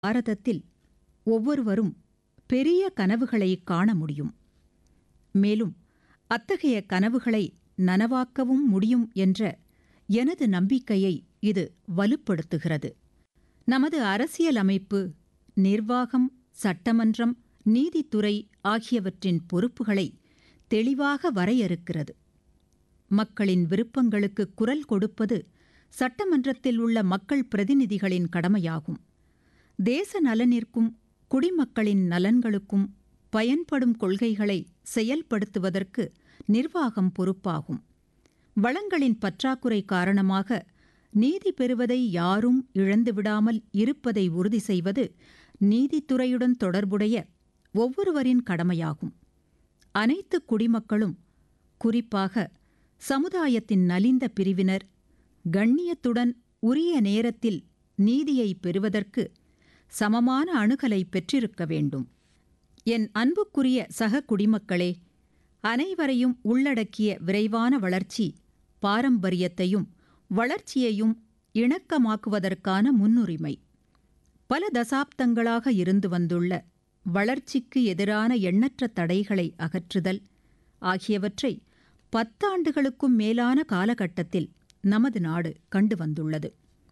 பாரதத்தில் ஒவ்வொருவரும் பெரிய கனவுகளை காண முடியும் மேலும் அத்தகைய கனவுகளை நனவாக்கவும் முடியும் என்ற எனது நம்பிக்கையை இது வலுப்படுத்துகிறது நமது அரசியலமைப்பு நிர்வாகம் சட்டமன்றம் நீதித்துறை ஆகியவற்றின் பொறுப்புகளை தெளிவாக வரையறுக்கிறது மக்களின் விருப்பங்களுக்கு குரல் கொடுப்பது சட்டமன்றத்தில் உள்ள மக்கள் பிரதிநிதிகளின் கடமையாகும் தேச நலனிற்கும் குடிமக்களின் நலன்களுக்கும் பயன்படும் கொள்கைகளை செயல்படுத்துவதற்கு நிர்வாகம் பொறுப்பாகும் வளங்களின் பற்றாக்குறை காரணமாக நீதி பெறுவதை யாரும் இழந்துவிடாமல் இருப்பதை உறுதி செய்வது நீதித்துறையுடன் தொடர்புடைய ஒவ்வொருவரின் கடமையாகும் அனைத்து குடிமக்களும் குறிப்பாக சமுதாயத்தின் நலிந்த பிரிவினர் கண்ணியத்துடன் உரிய நேரத்தில் நீதியை பெறுவதற்கு சமமான அணுகலை பெற்றிருக்க வேண்டும் என் அன்புக்குரிய சக குடிமக்களே அனைவரையும் உள்ளடக்கிய விரைவான வளர்ச்சி பாரம்பரியத்தையும் வளர்ச்சியையும் இணக்கமாக்குவதற்கான முன்னுரிமை பல தசாப்தங்களாக இருந்து வந்துள்ள வளர்ச்சிக்கு எதிரான எண்ணற்ற தடைகளை அகற்றுதல் ஆகியவற்றை பத்தாண்டுகளுக்கும் மேலான காலகட்டத்தில் நமது நாடு கண்டு வந்துள்ளது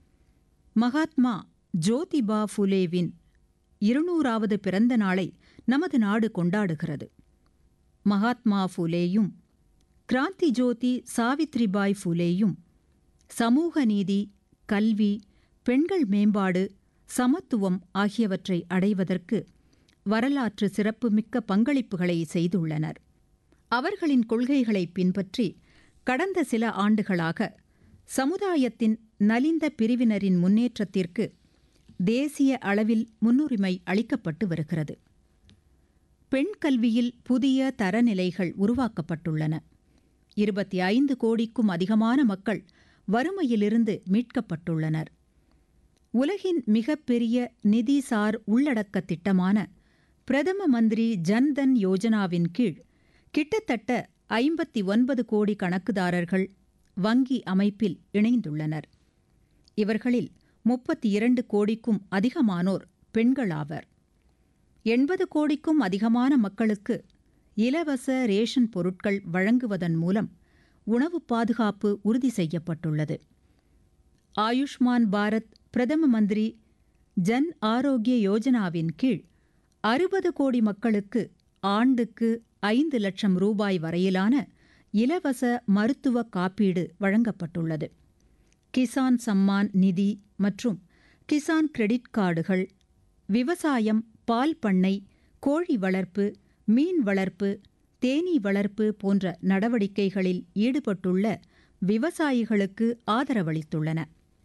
மகாத்மா ஜோதிபா ஃபுலேவின் இருநூறாவது பிறந்த நாளை நமது நாடு கொண்டாடுகிறது மகாத்மா ஃபுலேயும் கிராந்தி ஜோதி சாவித்ரிபாய் ஃபுலேயும் சமூக நீதி கல்வி பெண்கள் மேம்பாடு சமத்துவம் ஆகியவற்றை அடைவதற்கு வரலாற்று சிறப்புமிக்க பங்களிப்புகளை செய்துள்ளனர் அவர்களின் கொள்கைகளை பின்பற்றி கடந்த சில ஆண்டுகளாக சமுதாயத்தின் நலிந்த பிரிவினரின் முன்னேற்றத்திற்கு தேசிய அளவில் முன்னுரிமை அளிக்கப்பட்டு வருகிறது பெண் கல்வியில் புதிய தரநிலைகள் உருவாக்கப்பட்டுள்ளன இருபத்தி ஐந்து கோடிக்கும் அதிகமான மக்கள் வறுமையிலிருந்து மீட்கப்பட்டுள்ளனர் உலகின் மிகப்பெரிய நிதிசார் உள்ளடக்க திட்டமான பிரதம மந்திரி ஜன்தன் யோஜனாவின் கீழ் கிட்டத்தட்ட ஐம்பத்தி ஒன்பது கோடி கணக்குதாரர்கள் வங்கி அமைப்பில் இணைந்துள்ளனர் இவர்களில் முப்பத்தி இரண்டு கோடிக்கும் அதிகமானோர் பெண்களாவர் எண்பது கோடிக்கும் அதிகமான மக்களுக்கு இலவச ரேஷன் பொருட்கள் வழங்குவதன் மூலம் உணவு பாதுகாப்பு உறுதி செய்யப்பட்டுள்ளது ஆயுஷ்மான் பாரத் பிரதம மந்திரி ஜன் ஆரோக்கிய யோஜனாவின் கீழ் அறுபது கோடி மக்களுக்கு ஆண்டுக்கு ஐந்து லட்சம் ரூபாய் வரையிலான இலவச மருத்துவ காப்பீடு வழங்கப்பட்டுள்ளது கிசான் சம்மான் நிதி மற்றும் கிசான் கிரெடிட் கார்டுகள் விவசாயம் பால் பண்ணை கோழி வளர்ப்பு மீன் வளர்ப்பு தேனீ வளர்ப்பு போன்ற நடவடிக்கைகளில் ஈடுபட்டுள்ள விவசாயிகளுக்கு ஆதரவளித்துள்ளன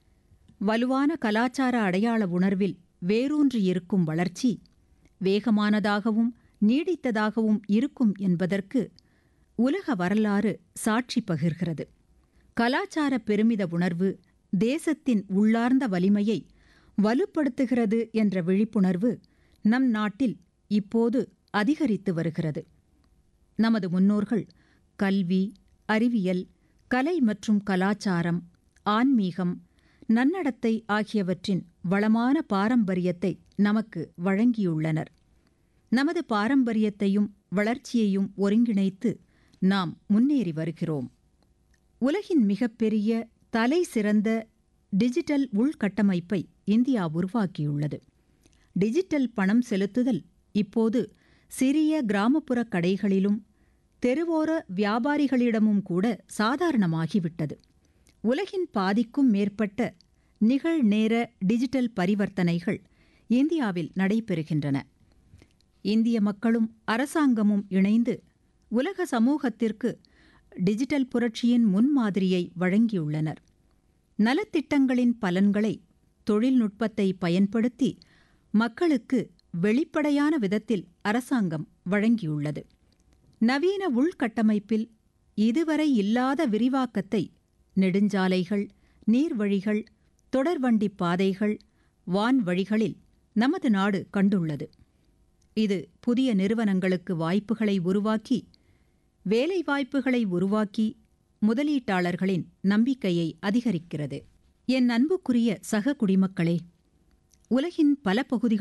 வலுவான கலாச்சார அடையாள உணர்வில் வேரூன்றியிருக்கும் வளர்ச்சி வேகமானதாகவும் நீடித்ததாகவும் இருக்கும் என்பதற்கு உலக வரலாறு சாட்சி பகிர்கிறது கலாச்சார பெருமித உணர்வு தேசத்தின் உள்ளார்ந்த வலிமையை வலுப்படுத்துகிறது என்ற விழிப்புணர்வு நம் நாட்டில் இப்போது அதிகரித்து வருகிறது நமது முன்னோர்கள் கல்வி அறிவியல் கலை மற்றும் கலாச்சாரம் ஆன்மீகம் நன்னடத்தை ஆகியவற்றின் வளமான பாரம்பரியத்தை நமக்கு வழங்கியுள்ளனர் நமது பாரம்பரியத்தையும் வளர்ச்சியையும் ஒருங்கிணைத்து நாம் முன்னேறி வருகிறோம் உலகின் மிகப்பெரிய தலை சிறந்த டிஜிட்டல் உள்கட்டமைப்பை இந்தியா உருவாக்கியுள்ளது டிஜிட்டல் பணம் செலுத்துதல் இப்போது சிறிய கிராமப்புற கடைகளிலும் தெருவோர வியாபாரிகளிடமும் கூட சாதாரணமாகிவிட்டது உலகின் பாதிக்கும் மேற்பட்ட நிகழ்நேர டிஜிட்டல் பரிவர்த்தனைகள் இந்தியாவில் நடைபெறுகின்றன இந்திய மக்களும் அரசாங்கமும் இணைந்து உலக சமூகத்திற்கு டிஜிட்டல் புரட்சியின் முன்மாதிரியை வழங்கியுள்ளனர் நலத்திட்டங்களின் பலன்களை தொழில்நுட்பத்தை பயன்படுத்தி மக்களுக்கு வெளிப்படையான விதத்தில் அரசாங்கம் வழங்கியுள்ளது நவீன உள்கட்டமைப்பில் இதுவரை இல்லாத விரிவாக்கத்தை நெடுஞ்சாலைகள் நீர்வழிகள் தொடர்வண்டி பாதைகள் வான்வழிகளில் நமது நாடு கண்டுள்ளது இது புதிய நிறுவனங்களுக்கு வாய்ப்புகளை உருவாக்கி வேலைவாய்ப்புகளை உருவாக்கி முதலீட்டாளர்களின் நம்பிக்கையை அதிகரிக்கிறது என் அன்புக்குரிய சக குடிமக்களே உலகின் பல பகுதிகளில்